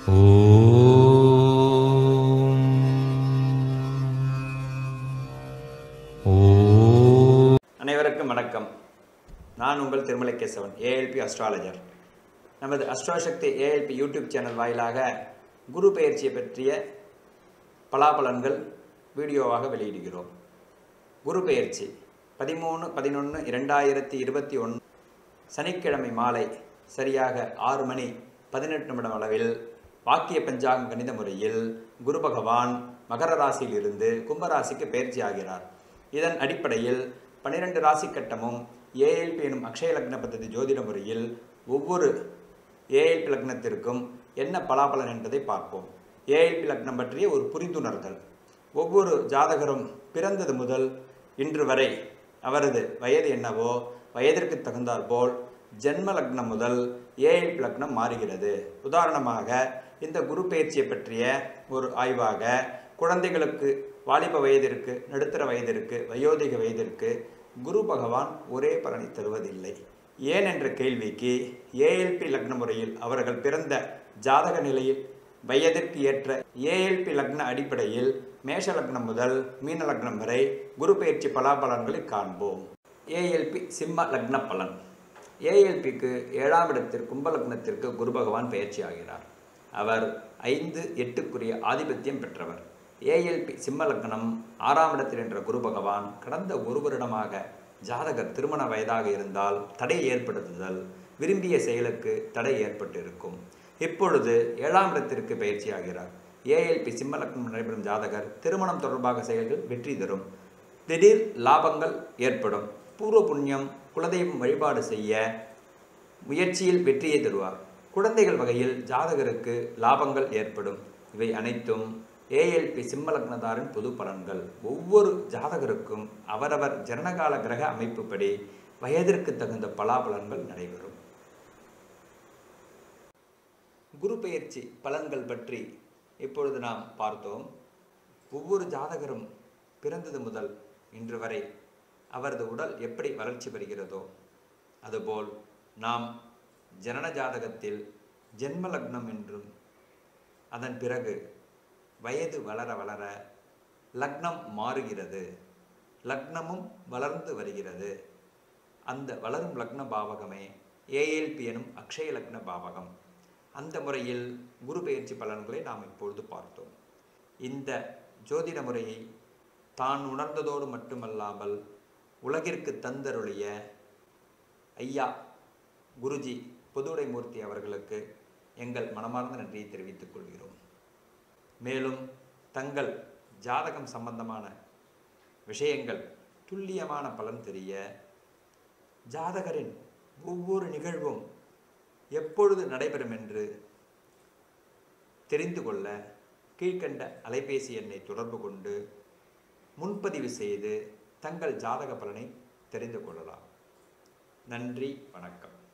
அனைவருக்கும் வணக்கம் நான் உங்கள் திருமலை கேசவன் ஏஎல்பி அஸ்ட்ராலஜர் நமது அஸ்ட்ராசக்தி ஏஎல்பி யூடியூப் சேனல் வாயிலாக குரு பெயர்ச்சியை பற்றிய பலாபலன்கள் வீடியோவாக வெளியிடுகிறோம் குரு பெயர்ச்சி பதிமூணு பதினொன்று இரண்டாயிரத்தி இருபத்தி ஒன்று சனிக்கிழமை மாலை சரியாக ஆறு மணி பதினெட்டு நிமிடம் அளவில் வாக்கிய பஞ்சாங்கம் கணித முறையில் குரு பகவான் மகர ராசியிலிருந்து கும்பராசிக்கு பயிற்சி ஆகிறார் இதன் அடிப்படையில் பன்னிரண்டு ராசி கட்டமும் ஏஎல்பி எனும் அக்ஷய லக்ன பദ്ധதி ஜோதிட முறையில் ஒவ்வொரு ஏஎல்பி லக்னத்திற்கும் என்ன பலாபலன் என்பதை பார்ப்போம் ஏஎல்பி லக்னம் பற்றிய ஒரு புரிந்துணர்தல் ஒவ்வொரு ஜாதகரும் பிறந்தது முதல் இன்று வரை அவரது வயது என்னவோ வயதிற்கு தகுந்தாற்போல் ஜென்ம லக்னம் முதல் ஏஎல்பி லக்னம் மாறுகிறது உதாரணமாக இந்த குரு பயிற்சியை பற்றிய ஒரு ஆய்வாக குழந்தைகளுக்கு வாலிப வயதிற்கு நடுத்தர வயதிற்கு வயோதிக வயதிற்கு குரு பகவான் ஒரே பலனை தருவதில்லை ஏன் என்ற கேள்விக்கு ஏஎல்பி லக்ன முறையில் அவர்கள் பிறந்த ஜாதக நிலையில் வயதிற்கு ஏற்ற ஏஎல்பி லக்ன அடிப்படையில் மேஷ லக்னம் முதல் மீன லக்னம் வரை குரு பயிற்சி பலாபலன்களை காண்போம் ஏஎல்பி சிம்ம லக்ன பலன் ஏஎல்பிக்கு ஏழாம் இடத்திற்கு கும்ப லக்னத்திற்கு குரு பகவான் பயிற்சி ஆகிறார் அவர் ஐந்து எட்டுக்குரிய ஆதிபத்தியம் பெற்றவர் ஏஎல்பி சிம்ம லக்னம் ஆறாம் இடத்தில் என்ற குரு பகவான் கடந்த ஒரு வருடமாக ஜாதகர் திருமண வயதாக இருந்தால் தடை ஏற்படுத்துதல் விரும்பிய செயலுக்கு தடை ஏற்பட்டு இருக்கும் இப்பொழுது ஏழாம் இடத்திற்கு பயிற்சி ஆகிறார் ஏஎல்பி சிம்ம லக்னம் நடைபெறும் ஜாதகர் திருமணம் தொடர்பாக செயல்கள் வெற்றி தரும் திடீர் லாபங்கள் ஏற்படும் பூர்வ புண்ணியம் குலதெய்வம் வழிபாடு செய்ய முயற்சியில் வெற்றியை தருவார் குழந்தைகள் வகையில் ஜாதகருக்கு லாபங்கள் ஏற்படும் இவை அனைத்தும் ஏஎல்பி சிம்மலக்னதாரின் பொது பலன்கள் ஒவ்வொரு ஜாதகருக்கும் அவரவர் ஜனனகால கிரக அமைப்புப்படி வயதிற்கு தகுந்த பலாபலன்கள் நடைபெறும் குரு பெயர்ச்சி பலன்கள் பற்றி இப்பொழுது நாம் பார்த்தோம் ஒவ்வொரு ஜாதகரும் பிறந்தது முதல் இன்று வரை அவரது உடல் எப்படி வளர்ச்சி பெறுகிறதோ அதுபோல் நாம் ஜனன ஜாதகத்தில் ஜென்ம லக்னம் என்றும் அதன் பிறகு வயது வளர வளர லக்னம் மாறுகிறது லக்னமும் வளர்ந்து வருகிறது அந்த வளரும் லக்ன பாவகமே ஏஎல்பி எனும் அக்ஷய லக்ன பாவகம் அந்த முறையில் குரு பெயர்ச்சி பலன்களை நாம் இப்பொழுது பார்த்தோம் இந்த ஜோதிட முறையை தான் உணர்ந்ததோடு மட்டுமல்லாமல் உலகிற்கு தந்தருளிய ஐயா குருஜி பொதுவுடைமூர்த்தி அவர்களுக்கு எங்கள் மனமார்ந்த நன்றியை தெரிவித்துக் கொள்கிறோம் மேலும் தங்கள் ஜாதகம் சம்பந்தமான விஷயங்கள் துல்லியமான பலன் தெரிய ஜாதகரின் ஒவ்வொரு நிகழ்வும் எப்பொழுது நடைபெறும் என்று தெரிந்து கொள்ள கீழ்கண்ட அலைபேசி எண்ணை தொடர்பு கொண்டு முன்பதிவு செய்து தங்கள் ஜாதக பலனை தெரிந்து கொள்ளலாம் நன்றி வணக்கம்